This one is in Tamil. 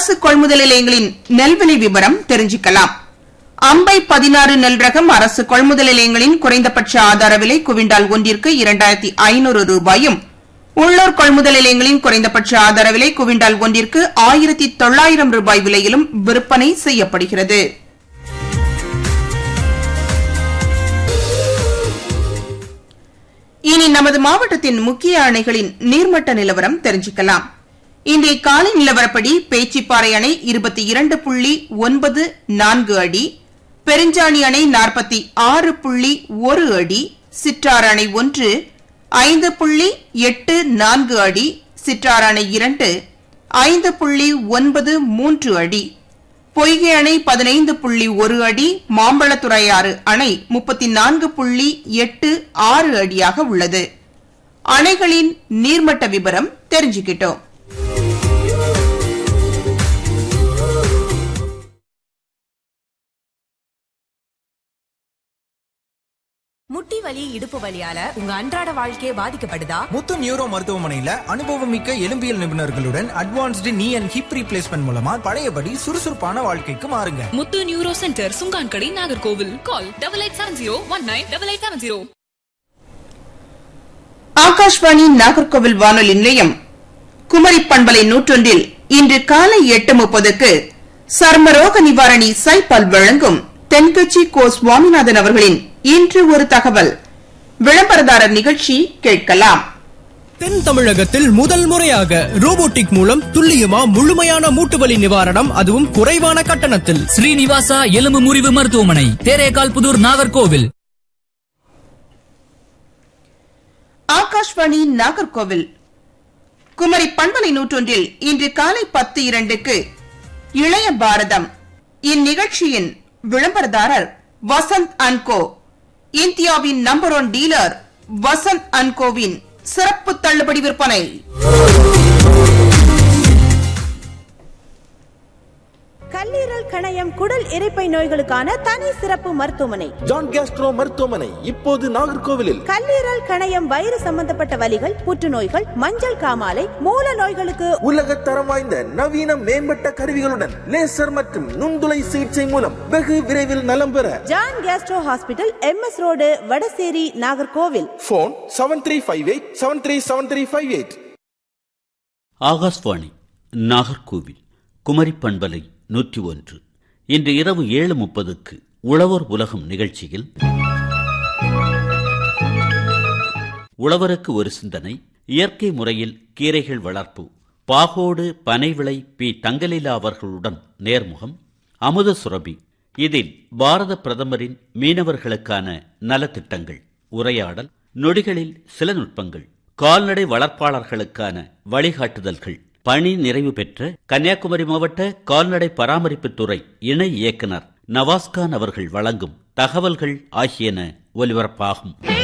அரசு கொள்முதல் நிலையங்களின் நெல்விலை விவரம் தெரிஞ்சுக்கலாம் அம்பை பதினாறு நெல் ரகம் அரசு கொள்முதல் நிலையங்களின் குறைந்தபட்ச ஆதார விலை குவிண்டால் ஒன்றிற்கு இரண்டாயிரத்தி ஐநூறு ரூபாயும் உள்ளூர் கொள்முதல் நிலையங்களின் குறைந்தபட்ச ஆதார விலை குவிண்டால் ஒன்றிற்கு ஆயிரத்தி தொள்ளாயிரம் ரூபாய் விலையிலும் விற்பனை செய்யப்படுகிறது இனி நமது மாவட்டத்தின் முக்கிய அணைகளின் நீர்மட்ட நிலவரம் தெரிஞ்சுக்கலாம் இன்றைய காலை நிலவரப்படி பேச்சிப்பாறை அணை இருபத்தி இரண்டு புள்ளி ஒன்பது நான்கு அடி பெருஞ்சாணி அணை நாற்பத்தி ஆறு புள்ளி ஒரு அடி சிற்றாறு அணை ஒன்று ஐந்து புள்ளி எட்டு நான்கு அடி சிற்றாறு அணை இரண்டு ஐந்து புள்ளி ஒன்பது மூன்று அடி பொய்கை அணை பதினைந்து புள்ளி ஒரு அடி மாம்பழத்துறையாறு அணை முப்பத்தி நான்கு புள்ளி எட்டு ஆறு அடியாக உள்ளது அணைகளின் நீர்மட்ட விவரம் தெரிஞ்சுக்கிட்டோம் முட்டி வலி இடுப்பு வலியால உங்க அன்றாட வாழ்க்கையே பாதிக்கப்படுதா முத்து நியூரோ மருத்துவமனையில அனுபவமிக்க எலும்பியல் நிபுணர்களுடன் அட்வான்ஸ்டு நீ அண்ட் ஹிப் ரீப்ளேஸ்மெண்ட் மூலமா பழையபடி சுறுசுறுப்பான வாழ்க்கைக்கு மாறுங்க Muthu neuro centre Sungankadai Nagercoil call double eight seven zero one nine double eight seven zero Akashvani Nagercoil வானொலி நிலையம் குமரி பண்பலை நூற்றொன்றில் இன்று காலை எட்டு முப்பதுக்கு சர்மரோக நிவாரணி சைபால் வழங்கும் தென்கட்சி கோ சுவாமிநாதன் அவர்களின் இன்று ஒரு தகவல் விளம்பரதாரர் நிகழ்ச்சி கேட்கலாம் தென் தமிழகத்தில் முதல் முறையாக ரோபோட்டிக் மூலம் துல்லியமா முழுமையான மூட்டுவலி நிவாரணம் அதுவும் குறைவான கட்டணத்தில் ஸ்ரீனிவாசா எலும்பு முறிவு மருத்துவமனை தேரேகால் புதூர் நாகர்கோவில் ஆகாஷ்வாணி நாகர்கோவில் குமரி பண்பலை நூற்றொன்றில் இன்று காலை பத்து இரண்டுக்கு இளைய பாரதம் இந்நிகழ்ச்சியின் விளம்பரதாரர் வசந்த் அன்கோ இந்தியாவின் நம்பர் ஒன் டீலர் வசந்த் அன்கோவின் சிறப்பு தள்ளுபடி விற்பனை கல்லீரல் கணையம் குடல் இரைப்பை நோய்களுக்கான தனி சிறப்பு மருத்துவமனை ஜான் கேஸ்ட்ரோ மருத்துவமனை இப்போது நாகர்கோவிலில் கல்லீரல் கணையம் வயிறு சம்பந்தப்பட்ட வலிகள் புற்றுநோய்கள் மஞ்சள் காமாலை மூல நோய்களுக்கு உலக தரம் வாய்ந்த நவீன மேம்பட்ட கருவிகளுடன் லேசர் மற்றும் நுண்துளை சிகிச்சை மூலம் வெகு விரைவில் நலம் பெற John gastro hospital MS road Vadasery Nagercoil phone seven three five eight seven three seven three five eight Akashvani Nagercoil Kumari பண்பலை நூற்றி ஒன்று இன்று இரவு ஏழு முப்பதுக்கு உழவர் உலகம் நிகழ்ச்சியில் உழவருக்கு ஒரு சிந்தனை இயற்கை முறையில் கீரைகள் வளர்ப்பு பாகோடு பனைவிளை பி தங்கலீலா அவர்களுடன் நேர்முகம் அமுத சுரபி இதில் பாரத பிரதமரின் மீனவர்களுக்கான நலத்திட்டங்கள் உரையாடல் நொடிகளில் சில நுட்பங்கள் கால்நடை வளர்ப்பாளர்களுக்கான வழிகாட்டுதல்கள் பணி நிறைவு பெற்ற கன்னியாகுமரி மாவட்ட கால்நடை பராமரிப்புத்துறை இணை இயக்குனர் நவாஸ்கான் அவர்கள் வழங்கும் தகவல்கள் ஆகியன ஒலிபரப்பாகும்